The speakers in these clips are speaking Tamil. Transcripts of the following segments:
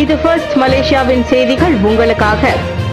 இது ஃபர்ஸ்ட் மலேசியாவின் செய்திகள் உங்களுக்காக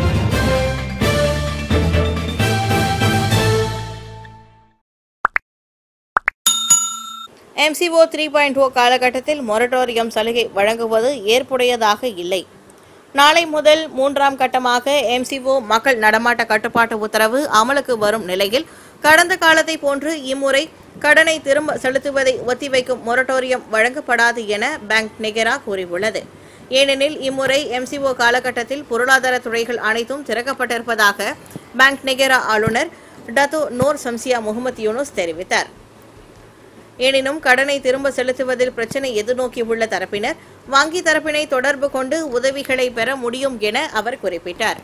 எம்சிஓ த்ரீ பாயிண்ட் ஓ காலகட்டத்தில் மொரட்டோரியம் சலுகை வழங்குவது ஏற்புடையதாக இல்லை நாளை முதல் மூன்றாம் கட்டமாக எம்சிஓ மக்கள் நடமாட்ட கட்டுப்பாட்டு உத்தரவு அமலுக்கு வரும் நிலையில் கடந்த காலத்தை போன்று இம்முறை கடனை திரும்ப செலுத்துவதை ஒத்திவைக்கும் மொரட்டோரியம் வழங்கப்படாது என பேங்க் நிகரா கூறியுள்ளது ஏனெனில் இம்முறை எம்சிஓ காலகட்டத்தில் பொருளாதார துறைகள் அனைத்தும் திறக்கப்பட்டிருப்பதாக பேங்க் நிகரா ஆளுநர் Datuk Nor Shamsiah Muhammad Yunus தெரிவித்தார் எனினும் கடனை திரும்ப செலுத்துவதில் பிரச்சனை எதிர்நோக்கியுள்ள தரப்பினர் வங்கி தரப்பினை தொடர்பு கொண்டு உதவிகளை பெற முடியும் என அவர் குறிப்பிட்டார்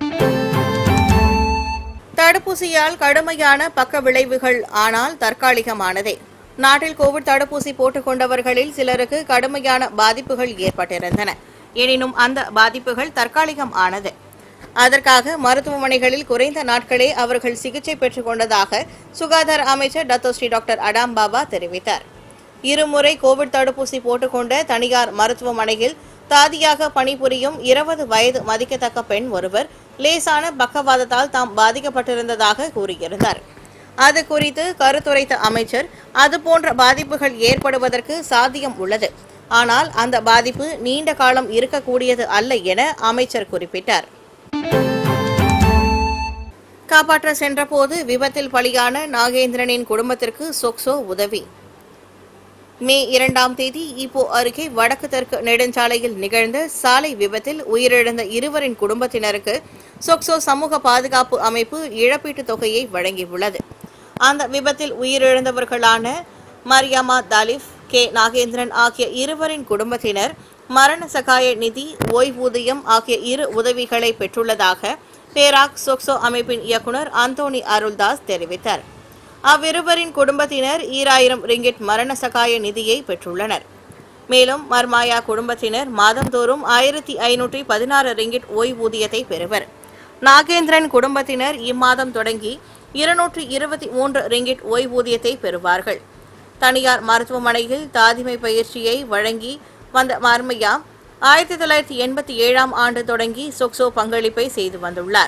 தடுப்பூசியால் கடுமையான பக்க விளைவுகள் ஆனால் தற்காலிகமானதே நாட்டில் கோவிட் தடுப்பூசி போட்டுக் கொண்டவர்களில் சிலருக்கு கடுமையான பாதிப்புகள் ஏற்பட்டிருந்தன எனினும் அந்த பாதிப்புகள் தற்காலிகம் ஆனது அதற்காக மருத்துவமனைகளில் குறைந்த நாட்களே அவர்கள் சிகிச்சை பெற்றுக் கொண்டதாக சுகாதார அமைச்சர் டத்தோஸ்ரீ டாக்டர் அடாம் பாபா தெரிவித்தார் இருமுறை கோவிட் தடுப்பூசி போட்டுக்கொண்ட தனியார் மருத்துவமனையில் தாதியாக பணிபுரியும் இருபது வயது மதிக்கத்தக்க பெண் ஒருவர் லேசான பக்கவாதத்தால் தாம் பாதிக்கப்பட்டிருந்ததாக கூறியிருந்தார் அது குறித்து கருத்துரைத்த அமைச்சர் அதுபோன்ற பாதிப்புகள் ஏற்படுவதற்கு சாத்தியம் உள்ளது ஆனால் அந்த பாதிப்பு நீண்ட காலம் இருக்கக்கூடியது அல்ல என அமைச்சர் குறிப்பிட்டார் காப்பாற்ற சென்றபோது விபத்தில் பலியான நாகேந்திரனின் குடும்பத்திற்கு சொக்சோ உதவி மே இரண்டாம் தேதி இப்போ அருகே வடக்கு தெற்கு நெடுஞ்சாலையில் நிகழ்ந்த சாலை விபத்தில் உயிரிழந்த இருவரின் குடும்பத்தினருக்கு சொக்சோ சமூக பாதுகாப்பு அமைப்பு இழப்பீட்டுத் தொகையை வழங்கியுள்ளது அந்த விபத்தில் உயிரிழந்தவர்களான மரியாமா தாலிஃப் கே நாகேந்திரன் ஆகிய இருவரின் குடும்பத்தினர் மரண சகாய நிதி ஓய்வூதியம் ஆகிய இரு உதவிகளை பெற்றுள்ளதாக பேராக் சொக்சோ அமைப்பின் இயக்குனர் அந்தோனி அருள்தாஸ் தெரிவித்தார் அவ்விருவரின் குடும்பத்தினர் ஈராயிரம் ரிங்கிட் மரண சகாய நிதியை பெற்றுள்ளனர் மேலும் மர்மாயா குடும்பத்தினர் மாதந்தோறும் ஆயிரத்தி ஐநூற்றி பதினாறு ரிங்கிட் ஓய்வூதியத்தை பெறுவர் நாகேந்திரன் குடும்பத்தினர் இம்மாதம் தொடங்கி இருநூற்றி இருபத்தி மூன்று ரிங்கிட் ஓய்வூதியத்தை பெறுவார்கள் தனியார் மருத்துவமனையில் தாதிமை பயிற்சியை வழங்கி வந்த மர்மையா ஆயிரத்தி தொள்ளாயிரத்தி எண்பத்தி ஏழாம் ஆண்டு தொடங்கி சொக்சோ பங்களிப்பை செய்து வந்துள்ளார்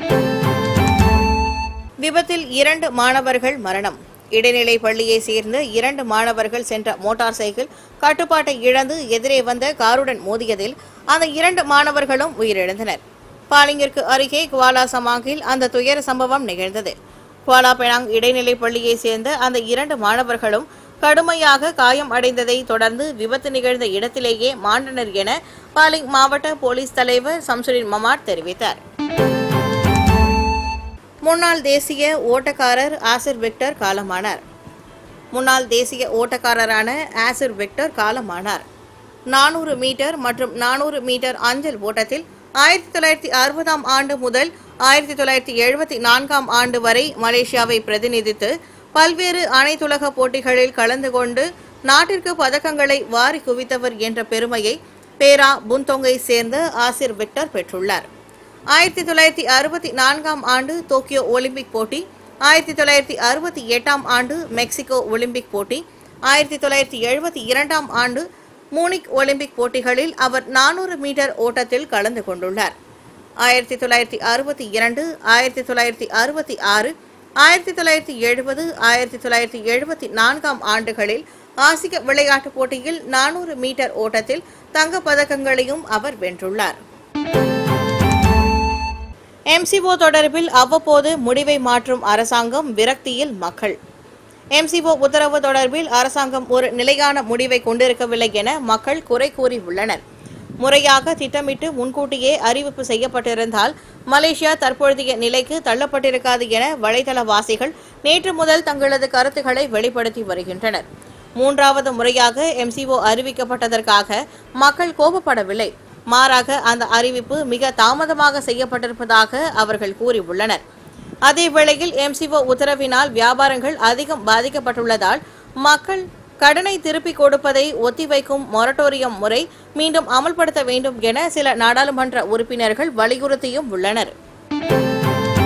விபத்தில் இரண்டு மாணவர்கள் மரணம் இடைநிலை பள்ளியை சேர்ந்த இரண்டு மாணவர்கள் சென்ற மோட்டார் சைக்கிள் கட்டுப்பாட்டை இழந்து எதிரே வந்த காருடன் மோதியதில் அந்த இரண்டு மாணவர்களும் உயிரிழந்தனர் பாலிங்கிற்கு அருகே குவாலா சமாங்கில் அந்த துயர சம்பவம் நிகழ்ந்தது குவாலா பெனாங் இடைநிலை பள்ளியை சேர்ந்த அந்த இரண்டு மாணவர்களும் கடுமையாக காயம் அடைந்ததை தொடர்ந்து விபத்து நிகழ்ந்த இடத்திலேயே மாண்டனர் என பாலிங் மாவட்ட போலீஸ் தலைவர் சம்சுரின் மமாட் தெரிவித்தார் முன்னாள் தேசிய ஓட்டக்காரர் ஆசிர் விக்டர் காலமானார் முன்னாள் தேசிய ஓட்டக்காரரான ஆசிர் விக்டர் காலமானார் நானூறு மீட்டர் மற்றும் நானூறு மீட்டர் அஞ்சல் ஓட்டத்தில் ஆயிரத்தி தொள்ளாயிரத்தி அறுபதாம் ஆண்டு முதல் ஆயிரத்தி தொள்ளாயிரத்தி எழுபத்தி நான்காம் ஆண்டு வரை மலேசியாவை பிரதிநிதித்து பல்வேறு அனைத்துலக போட்டிகளில் கலந்து கொண்டு நாட்டிற்கு பதக்கங்களை வாரி குவித்தவர் என்ற பெருமையை பேரா புந்தொங்கை சேர்ந்த ஆசிர் விக்டர் பெற்றுள்ளார் ஆயிரத்தி தொள்ளாயிரத்தி அறுபத்தி நான்காம் ஆண்டு டோக்கியோ ஒலிம்பிக் போட்டி ஆயிரத்தி தொள்ளாயிரத்தி அறுபத்தி எட்டாம் ஆண்டு மெக்சிகோ ஒலிம்பிக் போட்டி ஆயிரத்தி தொள்ளாயிரத்தி எழுபத்தி இரண்டாம் ஆண்டு மூனிக் ஒலிம்பிக் போட்டிகளில் அவர் நானூறு மீட்டர் ஓட்டத்தில் கலந்து கொண்டுள்ளார் ஆயிரத்தி தொள்ளாயிரத்தி அறுபத்தி இரண்டு ஆயிரத்தி தொள்ளாயிரத்தி அறுபத்தி ஆறு ஆயிரத்தி தொள்ளாயிரத்தி எழுபது ஆயிரத்தி தொள்ளாயிரத்தி எழுபத்தி நான்காம் ஆண்டுகளில் ஆசிய விளையாட்டுப் போட்டியில் நானூறு மீட்டர் ஓட்டத்தில் தங்கப் பதக்கங்களையும் அவர் வென்றுள்ளார் எம்சிஓ தொடர்பில் அவ்வப்போது முடிவை மாற்றும் அரசாங்கம் விரக்தியில் மக்கள் எம்சிஓ உத்தரவு தொடர்பில் அரசாங்கம் ஒரு நிலையான முடிவை கொண்டிருக்கவில்லை என மக்கள் குறை கூறியுள்ளனர் முறையாக திட்டமிட்டு முன்கூட்டியே அறிவிப்பு செய்யப்பட்டிருந்தால் மலேசியா தற்பொழுதைய நிலைக்கு தள்ளப்பட்டிருக்காது என வலைதளவாசிகள் நேற்று முதல் தங்களது கருத்துக்களை வெளிப்படுத்தி வருகின்றனர் மூன்றாவது முறையாக எம்சிஓ அறிவிக்கப்பட்டதற்காக மக்கள் கோபப்படவில்லை மாறாக அந்த அறிவிப்பு மிக தாமதமாக செய்யப்பட்டிருப்பதாக அவர்கள் கூறியுள்ளனர் அதேவேளையில் எம்சிஓ உத்தரவினால் வியாபாரங்கள் அதிகம் பாதிக்கப்பட்டுள்ளதால் மக்கள் கடனை திருப்பிக் கொடுப்பதை ஒத்திவைக்கும் மொரட்டோரியம் முறை மீண்டும் அமல்படுத்த வேண்டும் என சில நாடாளுமன்ற உறுப்பினர்கள் வலியுறுத்தியும் உள்ளனர்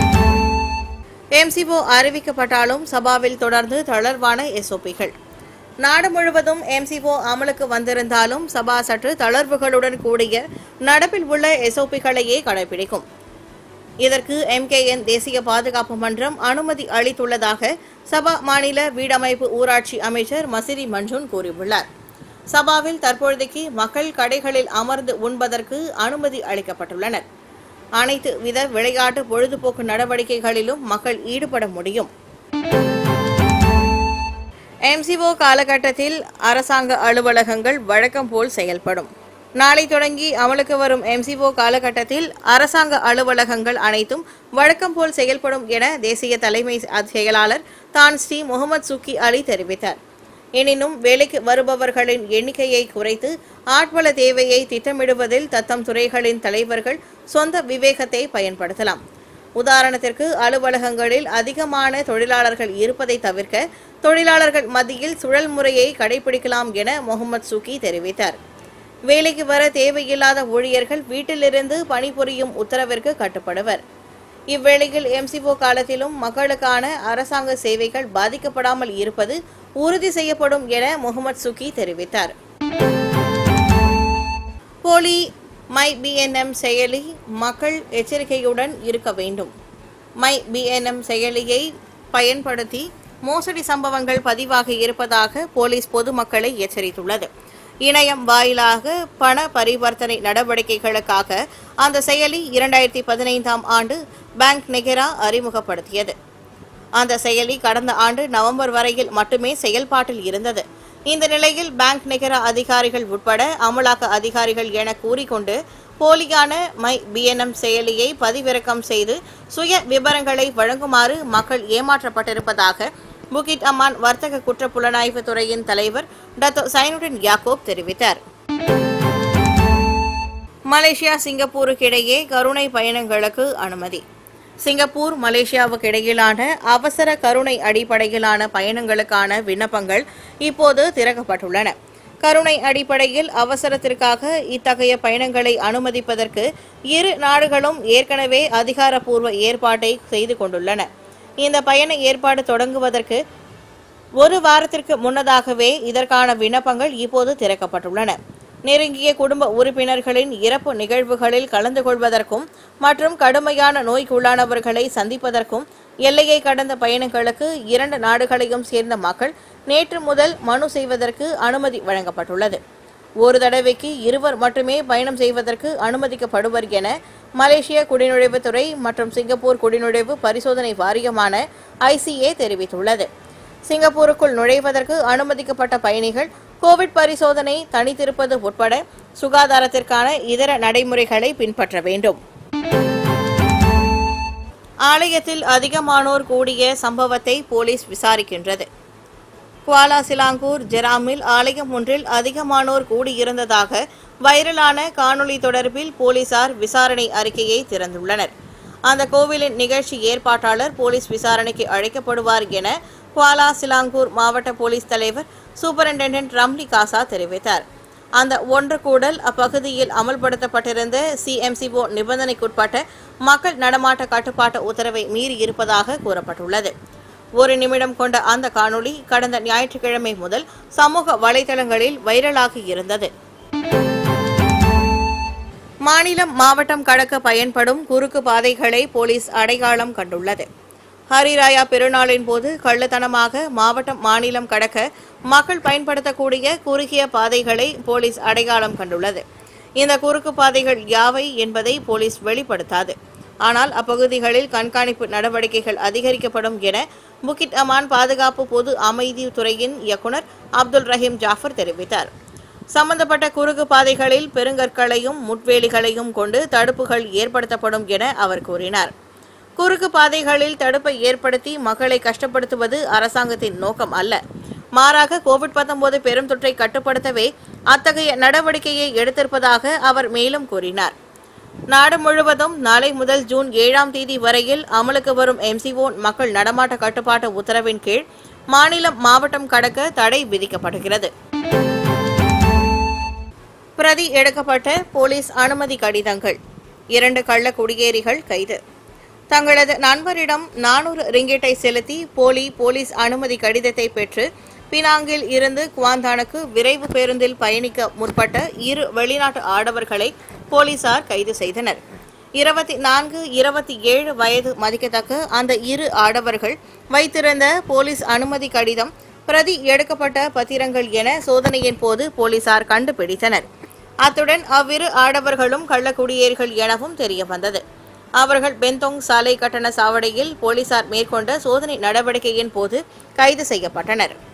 எம்சிஓ அறிவிக்கப்பட்டாலும் சபாவில் தொடர்ந்து தளர்வான எஸ்ஓபிகள் நாடு முழுவதும் எம்சிஓ அமலுக்கு வந்திருந்தாலும் சபா சற்று தளர்வுகளுடன் கூடிய நடப்பில் உள்ள எஸ்ஓபிகளையே கடைபிடிக்கும் இதற்கு எம்கேஎன் தேசிய பாதுகாப்பு மன்றம் அனுமதி அளித்துள்ளதாக சபா மாநில வீடமைப்பு ஊராட்சி அமைச்சர் மசிரி மஞ்சூன் கூறியுள்ளார் சபாவில் தற்பொழுதைக்கு மக்கள் கடைகளில் அமர்ந்து உண்பதற்கு அனுமதி அளிக்கப்பட்டுள்ளனர் அனைத்து வித விளையாட்டு பொழுதுபோக்கு நடவடிக்கைகளிலும் மக்கள் ஈடுபட முடியும் எம்சிஓ காலகட்டத்தில் அரசாங்க அலுவலகங்கள் வழக்கம் போல் செயல்படும் நாளை தொடங்கி அமலுக்கு வரும் எம்சிஓ காலகட்டத்தில் அரசாங்க அலுவலகங்கள் அனைத்தும் வழக்கம் போல் செயல்படும் என தேசிய தலைமை செயலாளர் தான் ஸ்ரீ முகமது சுக்கி அலி தெரிவித்தார் எனினும் வேலைக்கு வருபவர்களின் எண்ணிக்கையை குறைத்து ஆட்வள தேவையை திட்டமிடுவதில் தத்தம் துறைகளின் தலைவர்கள் சொந்த விவேகத்தை பயன்படுத்தலாம் உதாரணத்திற்கு அலுவலகங்களில் அதிகமான தொழிலாளர்கள் இருப்பதை தவிர்க்க தொழிலாளர்கள் மத்தியில் சுழல் முறையை கடைபிடிக்கலாம் என முகமது சுக்கி தெரிவித்தார் வேலைக்கு வர தேவையில்லாத ஊழியர்கள் வீட்டிலிருந்து பணிபுரியும் உத்தரவிற்கு கட்டுப்படுவர் இவ்வேளையில் எம்சிஓ காலத்திலும் மக்களுக்கான அரசாங்க சேவைகள் பாதிக்கப்படாமல் இருப்பது உறுதி செய்யப்படும் என முகமது சுக்கி தெரிவித்தார் போலி மை பிஎன்எம் செயலி மக்கள் எச்சரிக்கையுடன் இருக்க வேண்டும் மை பிஎன்எம் செயலியை பயன்படுத்தி மோசடி சம்பவங்கள் பதிவாகி இருப்பதாக போலீஸ் பொதுமக்களை எச்சரித்துள்ளது இணையம் வாயிலாக பண பரிவர்த்தனை நடவடிக்கைகளுக்காக அந்த செயலி இரண்டாயிரத்தி பதினைந்தாம் ஆண்டு பேங்க் நெகரா அறிமுகப்படுத்தியது அந்த செயலி கடந்த ஆண்டு நவம்பர் வரையில் மட்டுமே செயல்பாட்டில் இருந்தது இந்த நிலையில் பேங்க் நிகர அதிகாரிகள் உட்பட அமலாக்க அதிகாரிகள் என கூறிக்கொண்டு போலியான மை பிஎன்எம் செயலியை பதிவிறக்கம் செய்து சுய விவரங்களை வழங்குமாறு மக்கள் ஏமாற்றப்பட்டிருப்பதாக புகிட் அம்மான் வர்த்தக குற்ற புலனாய்வு துறையின் தலைவர் டத்தோ சைனுடின் யாக்கோப் தெரிவித்தார் மலேசியா சிங்கப்பூருக்கு இடையே கருணை பயணங்களுக்கு அனுமதி சிங்கப்பூர் மலேசியாவுக்கு இடையிலான அவசர கருணை அடிப்படையிலான பயணங்களுக்கான விண்ணப்பங்கள் இப்போது திறக்கப்பட்டுள்ளன கருணை அடிப்படையில் அவசரத்திற்காக இத்தகைய பயணங்களை அனுமதிப்பதற்கு இரு நாடுகளும் ஏற்கனவே அதிகாரப்பூர்வ ஏற்பாட்டை செய்து கொண்டுள்ளன இந்த பயண ஏற்பாடு தொடங்குவதற்கு ஒரு வாரத்திற்கு முன்னதாகவே இதற்கான விண்ணப்பங்கள் இப்போது திறக்கப்பட்டுள்ளன நெருங்கிய குடும்ப உறுப்பினர்களின் இறப்பு நிகழ்வுகளில் கலந்து கொள்வதற்கும் மற்றும் கடுமையான நோய்க்குள்ளானவர்களை சந்திப்பதற்கும் எல்லையை கடந்த பயணங்களுக்கு இரண்டு நாடுகளையும் சேர்ந்த மக்கள் நேற்று முதல் மனு செய்வதற்கு அனுமதி வழங்கப்பட்டுள்ளது ஒரு தடவைக்கு இருவர் மட்டுமே பயணம் செய்வதற்கு அனுமதிக்கப்படுவர் என மலேசிய குடிநுழைவுத்துறை மற்றும் சிங்கப்பூர் குடிநுழைவு பரிசோதனை வாரியமான ஐசிஏ தெரிவித்துள்ளது சிங்கப்பூருக்குள் நுழைவதற்கு அனுமதிக்கப்பட்ட பயணிகள் கோவிட் பரிசோதனை தனித்திருப்பது உட்பட சுகாதாரத்திற்கான இதர நடைமுறைகளை பின்பற்ற வேண்டும் ஆலயத்தில் அதிகமானோர் கூடிய சம்பவத்தை போலீஸ் விசாரிக்கின்றது குவாலா சிலாங்கூர் ஜெராமில் ஆலயம் ஒன்றில் அதிகமானோர் கூடியிருந்ததாக வைரலான காணொளி தொடர்பில் போலீசார் விசாரணை அறிக்கையை திறந்துள்ளனர் அந்த கோவிலின் நிகழ்ச்சி ஏற்பாட்டாளர் போலீஸ் விசாரணைக்கு அழைக்கப்படுவார் என குவாலா சிலாங்கூர் மாவட்ட போலீஸ் தலைவர் சூப்பரிண்டென்டென்ட் ரம்லி காசா தெரிவித்தார் அந்த ஒன்று கூடல் அப்பகுதியில் அமல்படுத்தப்பட்டிருந்த சிஎம்சிஓ நிபந்தனைக்குட்பட்ட மக்கள் நடமாட்ட கட்டுப்பாட்டு உத்தரவை மீறி இருப்பதாக கூறப்பட்டுள்ளது ஒரு நிமிடம் கொண்ட அந்த காணொளி கடந்த ஞாயிற்றுக்கிழமை முதல் சமூக வலைதளங்களில் வைரலாகி இருந்தது மாநிலம் மாவட்டம் கடக்க பயன்படும் குறுக்கு பாதைகளை போலீஸ் அடையாளம் கண்டுள்ளது ஹரிராயா பெருநாளின் போது கள்ளத்தனமாக மாவட்டம் மாநிலம் கடக்க மக்கள் பயன்படுத்தக்கூடிய குறுகிய பாதைகளை போலீஸ் அடையாளம் கண்டுள்ளது இந்த குறுக்கு பாதைகள் யாவை என்பதை போலீஸ் வெளிப்படுத்தாது ஆனால் அப்பகுதிகளில் கண்காணிப்பு நடவடிக்கைகள் அதிகரிக்கப்படும் என புக்கிட் அமான் பாதுகாப்பு பொது அமைதி துறையின் இயக்குனர் அப்துல் ரஹீம் ஜாஃபர் தெரிவித்தார் சம்பந்தப்பட்ட குறுக்கு பாதைகளில் பெருங்கற்களையும் முட்வேலிகளையும் கொண்டு தடுப்புகள் ஏற்படுத்தப்படும் என அவர் கூறினார் குறுக்கு பாதைகளில் தடுப்பை ஏற்படுத்தி மக்களை கஷ்டப்படுத்துவது அரசாங்கத்தின் நோக்கம் அல்ல மாறாக கோவிட் 19 பெரும் தொற்றை கட்டுப்படுத்தவே அத்தகைய நடவடிக்கையை எடுத்திருப்பதாக அவர் மேலும் கூறினார் நாடு முழுவதும் நாளை முதல் ஜூன் ஏழாம் தேதி வரையில் அமலுக்கு வரும் எம்சிஓ மக்கள் நடமாட்ட கட்டுப்பாட்டு உத்தரவின் கீழ் மாநிலம் மாவட்டம் கடக்க தடை விதிக்கப்படுகிறது பிரதி எடுக்கப்பட்ட போலீஸ் அனுமதி கடிதங்கள் இரண்டு கள்ள குடியேறிகள் கைது தங்களது நண்பரிடம் நானூறு ரிங்கெட்டை செலுத்தி போலி போலீஸ் அனுமதி கடிதத்தை பெற்று பினாங்கில் இருந்து குவாந்தானுக்கு விரைவு பேருந்தில் பயணிக்க முற்பட்ட இரு வெளிநாட்டு ஆடவர்களை போலீசார் கைது செய்தனர் இருபத்தி நான்கு இருபத்தி ஏழு வயது மதிக்கத்தக்க அந்த இரு ஆடவர்கள் வைத்திருந்த போலீஸ் அனுமதி கடிதம் பிரதி எடுக்கப்பட்ட பத்திரங்கள் என சோதனையின் போது போலீசார் கண்டுபிடித்தனர் அத்துடன் அவ்விரு ஆடவர்களும் கள்ளக்குடியேறிகள் எனவும் தெரியவந்தது அவர்கள் பெந்தோங் சாலை கட்டண சாவடியில் போலீசார் மேற்கொண்ட சோதனை நடவடிக்கையின் போது கைது செய்யப்பட்டனர்